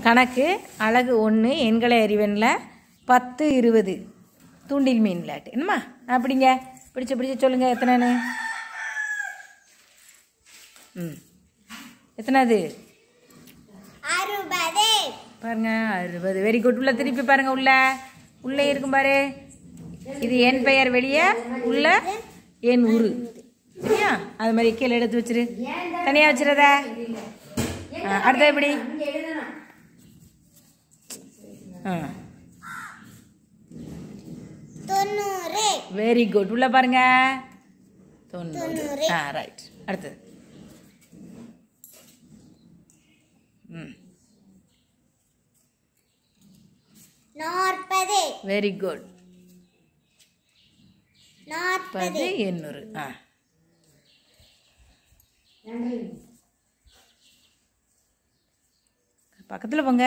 கணக்கு அழகு ஒன்று எண்களை அறிவனில் பத்து இருபது தூண்டில் மீன் விளையாட்டு என்னம்மா அப்படிங்க பிடிச்ச பிடிச்ச சொல்லுங்கள் எத்தனைன்னு ம் எத்தனாவது அறுபது பாருங்க அறுபது வெரி குட் உள்ள திருப்பி பாருங்க உள்ள உள்ளே இருக்கும் பாரு இது என் பெயர் வெளியே உள்ள என் உரு சரியா அது மாதிரி கீழே எடுத்து வச்சிரு தனியா வச்சிருத அடுத்த எப்படி ஆ தொண்ணூறு வெரி குட் உள்ள பாருங்க தொண்ணூறு தொண்ணூறு. ஆ ரைட் அடுத்தது ம் நாற்பது வெரி குட் நாற்பது பது எண்ணூறு ஆ பக்கத்தில் போங்க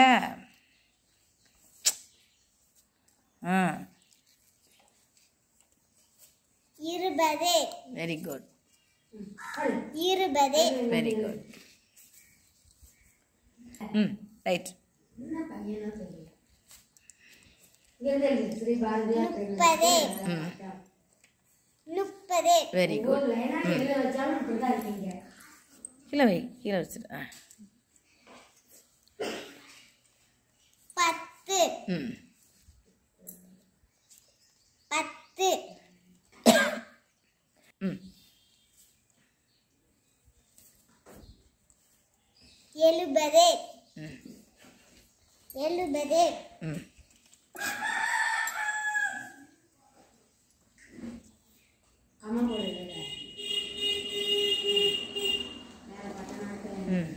ஆ இருபது வெரி குட் இருபது வெரி குட் ம் ரைட் முப்பது முப்பது வெரி குட் கீழே வை கீழே வச்சுட்டு ஆ பத்து ம் பத்து ம் எழுபது ம் எழுபது ம் ம்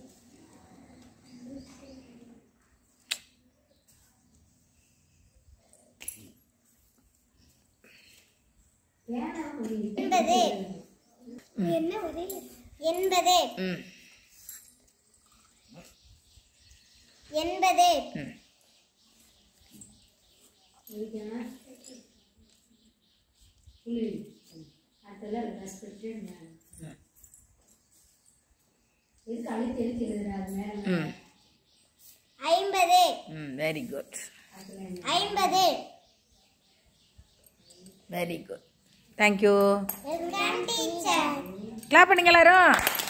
எண்பது என்ன ஒரே எண்பது ம் எண்பது ம் ம் ஐம்பது ம் வெரி குட் ஐம்பது very good thank you welcome teacher clap பண்ணுங்க எல்லாரும்